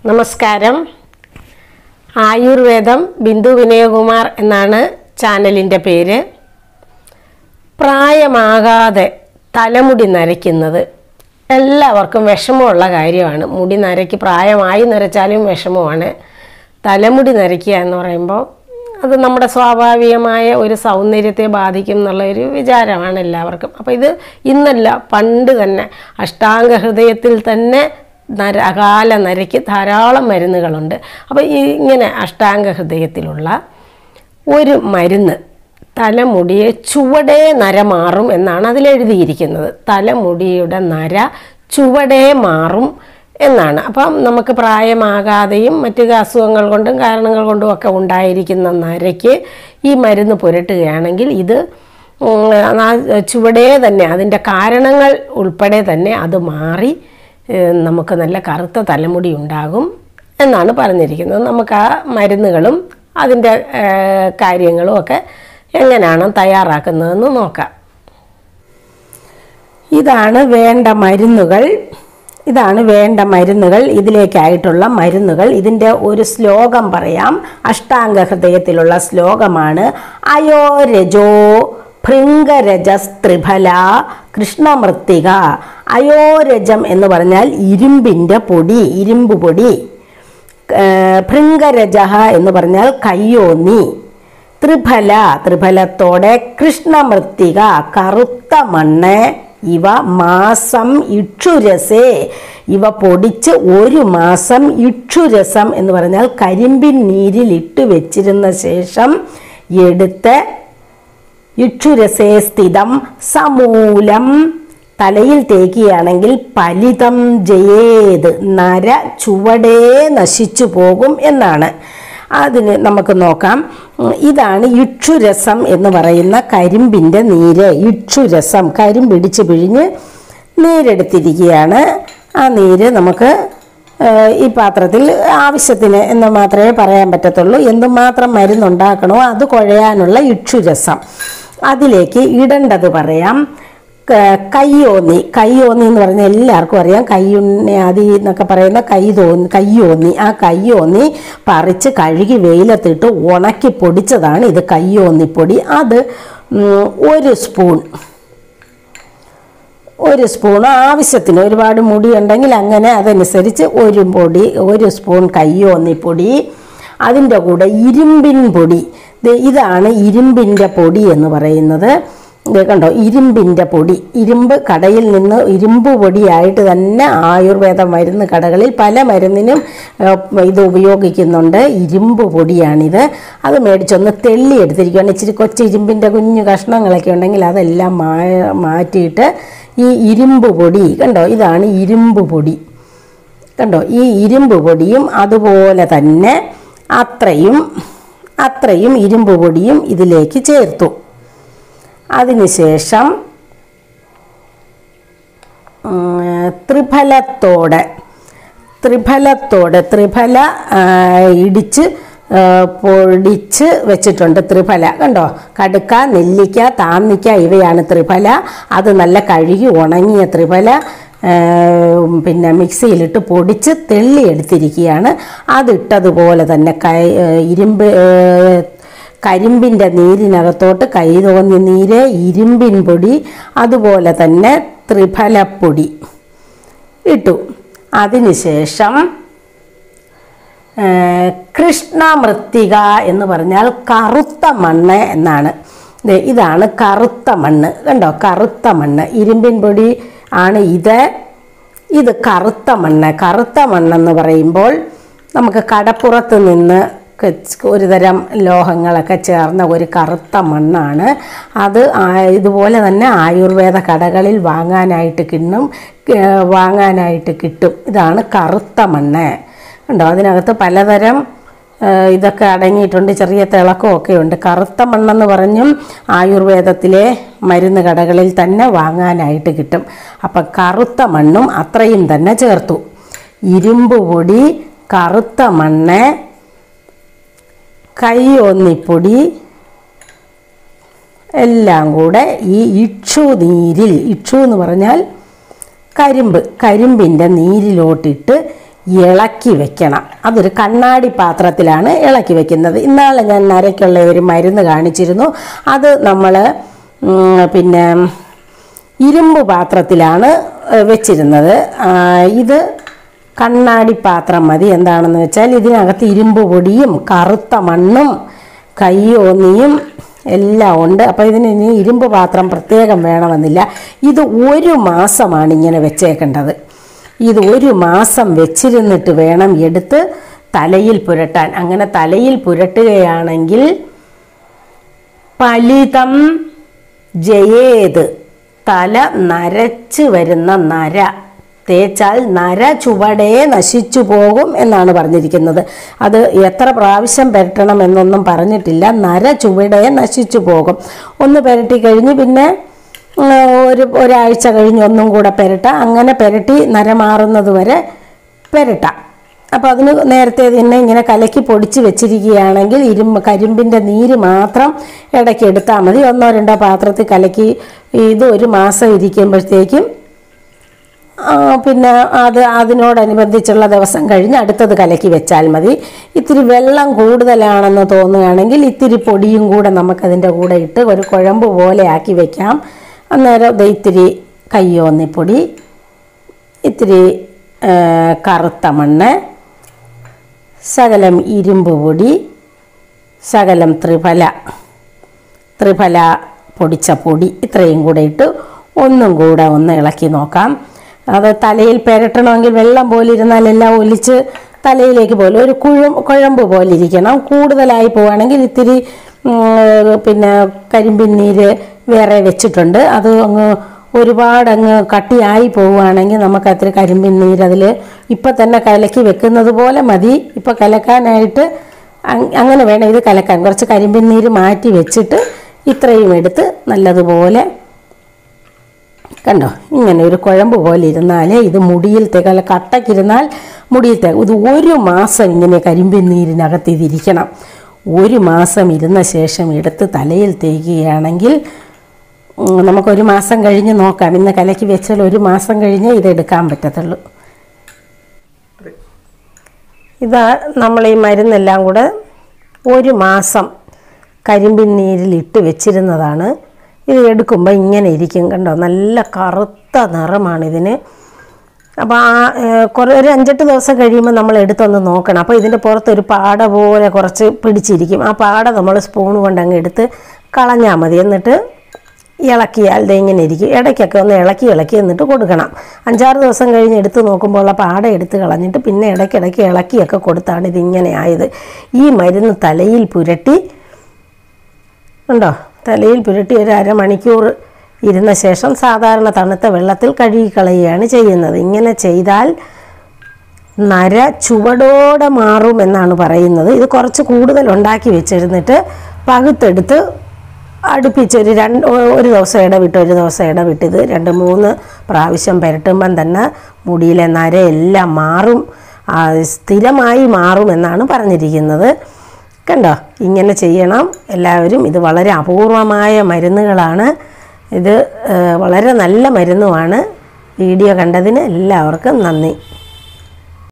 നമസ്കാരം ആയുർവേദം ബിന്ദു വിനയകുമാർ എന്നാണ് ചാനലിൻ്റെ പേര് പ്രായമാകാതെ തലമുടി നരയ്ക്കുന്നത് എല്ലാവർക്കും വിഷമമുള്ള കാര്യമാണ് മുടി നരയ്ക്ക് പ്രായമായി നരച്ചാലും വിഷമമാണ് തലമുടി നരയ്ക്കുക എന്ന് പറയുമ്പോൾ അത് നമ്മുടെ സ്വാഭാവികമായ ഒരു സൗന്ദര്യത്തെ ബാധിക്കും എന്നുള്ള ഒരു വിചാരമാണ് എല്ലാവർക്കും അപ്പോൾ ഇത് ഇന്നല്ല പണ്ട് തന്നെ അഷ്ടാംഗ ഹൃദയത്തിൽ തന്നെ നര അകാല നരയ്ക്ക് ധാരാളം മരുന്നുകളുണ്ട് അപ്പോൾ ഈ ഇങ്ങനെ അഷ്ടാംഗ ഹൃദയത്തിലുള്ള ഒരു മരുന്ന് തലമുടിയെ ചുവടേ നര മാറും എന്നാണ് അതിലെഴുതിയിരിക്കുന്നത് തലമുടിയുടെ നര ചുവടേ മാറും എന്നാണ് അപ്പം നമുക്ക് പ്രായമാകാതെയും മറ്റ് അസുഖങ്ങൾ കൊണ്ടും കാരണങ്ങൾ കൊണ്ടും ഒക്കെ ഉണ്ടായിരിക്കുന്ന നരയ്ക്ക് ഈ മരുന്ന് പുരട്ടുകയാണെങ്കിൽ ഇത് ഉം, ആ ചുവടേ തന്നെ അതിൻ്റെ കാരണങ്ങൾ ഉൾപ്പെടെ തന്നെ അത് മാറി ഏഹ്, നമുക്ക് നല്ല കറുത്ത തലമുടി ഉണ്ടാകും എന്നാണ് പറഞ്ഞിരിക്കുന്നത് നമുക്ക് ആ മരുന്നുകളും അതിൻ്റെ ഏഹ്, കാര്യങ്ങളും ഒക്കെ എങ്ങനെയാണ് തയ്യാറാക്കുന്നതെന്ന് നോക്കാം ഇതാണ് വേണ്ട മരുന്നുകൾ ഇതാണ് വേണ്ട മരുന്നുകൾ ഇതിലേക്കായിട്ടുള്ള മരുന്നുകൾ ഇതിൻ്റെ ഒരു ശ്ലോകം പറയാം അഷ്ടാംഗ ഹൃദയത്തിലുള്ള ശ്ലോകമാണ് അയോരജോ ഭൃംഗരജസ്ത്രിഫല കൃഷ്ണമൃത്തിക അയോരജം എന്ന് പറഞ്ഞാൽ ഇരുമ്പിൻ്റെ പൊടി ഇരുമ്പ് പൊടി ഏർ ഭൃംഗരജഹ എന്ന് പറഞ്ഞാൽ കയ്യോന്നി ത്രിഫല ത്രിഫലത്തോടെ കൃഷ്ണമൃത്തിക കറുത്ത മണ്ണ് ഇവ മാസം ഇക്ഷുരസേ ഇവ പൊടിച്ച് ഒരു മാസം ഇക്ഷുരസം എന്ന് പറഞ്ഞാൽ കരിമ്പിൻ നീരിൽ ഇട്ട് വെച്ചിരുന്ന ശേഷം എടുത്ത് ഇക്ഷുരസേ സ്ഥിതം സമൂലം തലയിൽ തേക്കുകയാണെങ്കിൽ പലിതം ജയേത് നര ചുവടേ നശിച്ചു പോകും എന്നാണ് അതിന് നമുക്ക് നോക്കാം ഉം, ഇതാണ് ഇക്ഷുരസം എന്ന് പറയുന്ന കരിമ്പിൻ്റെ നീര് ഇക്ഷുരസം കരിമ്പിടിച്ച് പിഴിഞ്ഞ് നീരെടുത്തിരിക്കുകയാണ് ആ നീര് നമുക്ക് ഏഹ്, ഈ പാത്രത്തിൽ ആവശ്യത്തിന് എന്ന് മാത്രമേ പറയാൻ പറ്റത്തുള്ളൂ എന്തുമാത്രം മരുന്നുണ്ടാക്കണോ അത് കുഴയാനുള്ള ഇക്ഷുരസം അതിലേക്ക് ഇടേണ്ടത് പറയാം ക- കയ്യോന്നി കയ്യോന്നി എന്ന് പറഞ്ഞാൽ എല്ലാവർക്കും അറിയാം കയ്യുണ്ണി ആദി എന്നൊക്കെ പറയുന്ന കൈ തോന്നി കയ്യോന്നി ആ കയ്യോന്നി പറിച്ച് കഴുകി വെയിലത്തിട്ട് ഉണക്കി പൊടിച്ചതാണ് ഇത് കയ്യോന്നിപ്പൊടി അത് ഉം, ഒരു സ്പൂൺ ഒരു സ്പൂൺ ആവശ്യത്തിന് ഒരുപാട് മുടി ഉണ്ടെങ്കിൽ അങ്ങനെ അതനുസരിച്ച് ഒരു പൊടി ഒരു സ്പൂൺ കയ്യോന്നിപ്പൊടി അതിൻ്റെ കൂടെ ഇരുമ്പിൻ പൊടി ദേ ഇതാണ് ഇരുമ്പിൻ്റെ പൊടി എന്ന് പറയുന്നത് ദേ കണ്ടോ ഇരുമ്പിൻ്റെ പൊടി ഇരുമ്പ് കടയിൽ നിന്ന് ഇരുമ്പ് പൊടിയായിട്ട് തന്നെ ആയുർവേദ മരുന്ന് കടകളിൽ പല മരുന്നിനും ഏഹ്, ഇത് ഉപയോഗിക്കുന്നുണ്ട് ഇരുമ്പ് പൊടിയാണിത് അത് മേടിച്ചൊന്ന് തെള്ളി എടുത്തിരിക്കുകയാണ് ഇച്ചിരി കൊച്ചു ഇരുമ്പിൻ്റെ കുഞ്ഞു കഷ്ണങ്ങളൊക്കെ ഉണ്ടെങ്കിൽ അതെല്ലാം മാ മാറ്റിയിട്ട് ഈ ഇരുമ്പ് പൊടി കണ്ടോ ഇതാണ് ഇരുമ്പ് പൊടി കണ്ടോ ഈ ഇരുമ്പ് പൊടിയും അതുപോലെ തന്നെ അത്രയും അത്രയും ഇരുമ്പ് പൊടിയും ഇതിലേക്ക് ചേർത്തു അതിനുശേഷം ഉം, ത്രിഫലത്തോടെ ത്രിഫലത്തോടെ ത്രിഫല ആ, ഇടിച്ച് ആ, പൊടിച്ച് വെച്ചിട്ടുണ്ട് ത്രിഫല കണ്ടോ കടുക്ക നെല്ലിക്ക താന്നിക്ക ഇവയാണ് ത്രിഫല അത് നല്ല കഴുകി ഉണങ്ങിയ ത്രിഫല ആ, പിന്നെ മിക്സിയിലിട്ട് പൊടിച്ച് തെള്ളി എടുത്തിരിക്കുകയാണ് അതിട്ടതുപോലെ തന്നെ കൈ ആ, ഇരുമ്പ് ആ, കരിമ്പിൻ്റെ നീരിനകത്തോട്ട് കൈ തോന്നി നീര് ഇരുമ്പിൻ പൊടി അതുപോലെ തന്നെ ത്രിഫലപ്പൊടി ഇട്ടു അതിനുശേഷം ഏർ, കൃഷ്ണമൃത്തിക എന്ന് പറഞ്ഞാൽ കറുത്ത മണ്ണ് എന്നാണ് ദേ ഇതാണ് കറുത്ത മണ്ണ് കണ്ടോ കറുത്ത മണ്ണ് ഇരുമ്പിൻ പൊടി ആണ് ഇത് ഇത് കറുത്ത മണ്ണ് കറുത്ത മണ്ണെന്ന് പറയുമ്പോൾ നമുക്ക് കടപ്പുറത്ത് നിന്ന് ക- ഒരു തരം ലോഹങ്ങളൊക്കെ ചേർന്ന ഒരു കറുത്ത മണ്ണാണ് അത് ആ- ഇതുപോലെ തന്നെ ആയുർവേദ കടകളിൽ വാങ്ങാനായിട്ട് കിട്ടും ഏർ വാങ്ങാനായിട്ട് കിട്ടും ഇതാണ് കറുത്ത മണ്ണ് ഉണ്ടോ അതിനകത്ത് പലതരം ഏഹ്, ഇതൊക്കെ അടങ്ങിയിട്ടുണ്ട് ചെറിയ തിളക്കമൊക്കെ ഉണ്ട് കറുത്ത മണ്ണെന്ന് പറഞ്ഞും ആയുർവേദത്തിലെ മരുന്ന് കടകളിൽ തന്നെ വാങ്ങാനായിട്ട് കിട്ടും അപ്പം കറുത്ത മണ്ണും അത്രയും തന്നെ ചേർത്തു ഇരുമ്പ് പൊടി കറുത്ത മണ്ണ് കൈയൊന്നിപ്പൊടി എല്ലാം കൂടെ ഈ ഇക്ഷു നീരിൽ ഇക്ഷു എന്ന് പറഞ്ഞാൽ കരിമ്പ് കരിമ്പിൻ്റെ നീരിലോട്ടിട്ട് ഇളക്കി വെക്കണം അതൊരു കണ്ണാടി പാത്രത്തിലാണ് ഇളക്കി വെക്കുന്നത് ഇന്നാളെ ഞാൻ നരയ്ക്കുള്ള ഒരു മരുന്ന് കാണിച്ചിരുന്നു അത് നമ്മൾ പിന്നെ ഇരുമ്പ് പാത്രത്തിലാണ് ഏഹ്, വെച്ചിരുന്നത് ആ, ഇത് കണ്ണാടി പാത്രം മതി എന്താണെന്ന് വെച്ചാൽ ഇതിനകത്ത് ഇരുമ്പ് പൊടിയും കറുത്ത മണ്ണും കയ്യോന്നിയും എല്ലാം ഉണ്ട് അപ്പോൾ ഇതിന് ഇനി ഇരുമ്പ് പാത്രം പ്രത്യേകം വേണമെന്നില്ല ഇത് ഒരു മാസമാണ് ഇങ്ങനെ വെച്ചേക്കേണ്ടത് ഇത് ഒരു മാസം വെച്ചിരുന്നിട്ട് വേണം എടുത്ത് തലയിൽ പുരട്ടാൻ അങ്ങനെ തലയിൽ പുരട്ടുകയാണെങ്കിൽ പലിതം ജയേത് തല നരച്ച് വരുന്ന നര തേച്ചാൽ നര ചുവടേ നശിച്ചു പോകും എന്നാണ് പറഞ്ഞിരിക്കുന്നത് അത് എത്ര പ്രാവശ്യം പുരട്ടണം എന്നൊന്നും പറഞ്ഞിട്ടില്ല നര ചുവടേ നശിച്ചു പോകും ഒന്ന് പുരട്ടി കഴിഞ്ഞ് പിന്നെ ഉം, ഒരു ഒരാഴ്ച കഴിഞ്ഞ് ഒന്നും കൂടെ പുരട്ടാം അങ്ങനെ പുരട്ടി നര മാറുന്നത് വരെ പുരട്ടാം അപ്പോൾ അതിന് നേരത്തെ തന്നെ ഇങ്ങനെ കലക്കി പൊടിച്ച് വെച്ചിരിക്കുകയാണെങ്കിൽ ഇരുമ്പ് കരിമ്പിൻ്റെ നീര് മാത്രം ഇടയ്ക്ക് എടുത്താൽ മതി ഒന്നോ രണ്ടോ പാത്രത്തിൽ കലക്കി ഇത് ഒരു മാസം ഇരിക്കുമ്പോഴത്തേക്കും ആ, പിന്നെ അത് അതിനോടനുബന്ധിച്ചുള്ള ദിവസം കഴിഞ്ഞ് അടുത്തത് കലക്കി വെച്ചാൽ മതി ഇത്തിരി വെള്ളം കൂടുതലാണെന്ന് തോന്നുകയാണെങ്കിൽ ഇത്തിരി പൊടിയും കൂടെ നമുക്കതിൻ്റെ കൂടെ ഇട്ട് ഒരു കുഴമ്പ് പോലെ ആക്കി വെക്കാം അന്നേരം ദേ ഇത്തിരി കയ്യോന്നിപ്പൊടി ഇത്തിരി ആ, കറുത്ത മണ്ണ് ശകലം ഇരുമ്പ് പൊടി ശകലം ത്രിഫല ത്രിഫല പൊടിച്ച പൊടി ഇത്രയും കൂടെ ഇട്ട് ഒന്നും കൂടെ ഒന്ന് ഇളക്കി നോക്കാം അത് തലയിൽ പെരട്ടണമെങ്കിൽ വെള്ളം പോലെ ഇരുന്നാൽ എല്ലാം ഒലിച്ച് തലയിലേക്ക് പോലെ ഒരു കുഴം കുഴമ്പ് പോലെ ഇരിക്കണം കൂടുതലായി പോവുകയാണെങ്കിൽ ഇത്തിരി ഉം, പിന്നെ കരിമ്പിൻ നീര് വേറെ വെച്ചിട്ടുണ്ട് അത് അങ്ങ് ഒരുപാട് അങ്ങ് കട്ടിയായി പോവുകയാണെങ്കിൽ നമുക്ക് അത്ര കരിമ്പിൻ നീര് അതിൽ ഇപ്പം തന്നെ കലക്കി വെക്കുന്നത് പോലെ മതി ഇപ്പം കലക്കാനായിട്ട് അങ്- അങ്ങനെ വേണം ഇത് കലക്കാൻ കുറച്ച് കരിമ്പിൻ നീര് മാറ്റി വെച്ചിട്ട് ഇത്രയും എടുത്ത് നല്ലതുപോലെ കണ്ടോ ഇങ്ങനെ ഒരു കുഴമ്പ് പോലെ ഇരുന്നാലേ ഇത് മുടിയിൽ തേക്കല്ല കട്ടക്കിരുന്നാൽ മുടിയിൽ തേക്കും ഇത് ഒരു മാസം ഇങ്ങനെ കരിമ്പിൻ നീരിനകത്ത് ഇതിരിക്കണം ഒരു മാസം ഇരുന്ന ശേഷം എടുത്ത് തലയിൽ തേക്കുകയാണെങ്കിൽ ഉം, നമുക്കൊരു മാസം കഴിഞ്ഞ് നോക്കാം ഇന്ന് കലക്കി വെച്ചാൽ ഒരു മാസം കഴിഞ്ഞേ ഇത് എടുക്കാൻ പറ്റത്തുള്ളൂ ഇതാ നമ്മൾ ഈ മരുന്നെല്ലാം കൂടെ ഒരു മാസം കരിമ്പിൻ നീരിൽ ഇട്ട് വെച്ചിരുന്നതാണ് ഇത് എടുക്കുമ്പോൾ ഇങ്ങനെ ഇരിക്കും കണ്ടോ നല്ല കറുത്ത നിറമാണ് ഇതിന് അപ്പോൾ ആ ഏഹ്, കുറേ ഒരു അഞ്ചെട്ട് ദിവസം കഴിയുമ്പോൾ നമ്മൾ എടുത്തൊന്ന് നോക്കണം അപ്പോൾ ഇതിൻ്റെ പുറത്ത് ഒരു പാട പോലെ കുറച്ച് പിടിച്ചിരിക്കും ആ പാട നമ്മൾ സ്പൂൺ കൊണ്ട് അങ്ങ് എടുത്ത് കളഞ്ഞാൽ മതി എന്നിട്ട് ഇളക്കിയാൽ ദേ ഇങ്ങനെ ഇരിക്കും ഇടയ്ക്കൊക്കെ ഒന്ന് ഇളക്കി ഇളക്കി എന്നിട്ട് കൊടുക്കണം അഞ്ചാറ് ദിവസം കഴിഞ്ഞ് എടുത്ത് നോക്കുമ്പോൾ ആ പാട എടുത്ത് കളഞ്ഞിട്ട് പിന്നെ ഇടയ്ക്കിടയ്ക്ക് ഇളക്കിയൊക്കെ കൊടുത്താണ് ഇതിങ്ങനെ ആയത് ഈ മരുന്ന് തലയിൽ പുരട്ടി ഉണ്ടോ തലയിൽ പുരട്ടി ഒരു അരമണിക്കൂർ ഇരുന്ന ശേഷം സാധാരണ തണുത്ത വെള്ളത്തിൽ കഴുകിക്കളയുകയാണ് ചെയ്യുന്നത് ഇങ്ങനെ ചെയ്താൽ നര ചുവടോടെ മാറും എന്നാണ് പറയുന്നത് ഇത് കുറച്ച് കൂടുതൽ ഉണ്ടാക്കി വെച്ചിരുന്നിട്ട് പകുത്തെടുത്ത് അടുപ്പിച്ചൊരു രണ്ട് ഒരു ദിവസം ഇടവിട്ട് ഒരു ദിവസം ഇടവിട്ട് ഇത് രണ്ട് മൂന്ന് പ്രാവശ്യം പുരട്ടുമ്പം തന്നെ മുടിയിലെ നരയെല്ലാം മാറും ആ, സ്ഥിരമായി മാറും എന്നാണ് പറഞ്ഞിരിക്കുന്നത് കണ്ടോ ഇങ്ങനെ ചെയ്യണം എല്ലാവരും ഇത് വളരെ അപൂർവമായ മരുന്നുകളാണ് ഇത് ഏഹ്, വളരെ നല്ല മരുന്നുമാണ് വീഡിയോ കണ്ടതിന് എല്ലാവർക്കും നന്ദി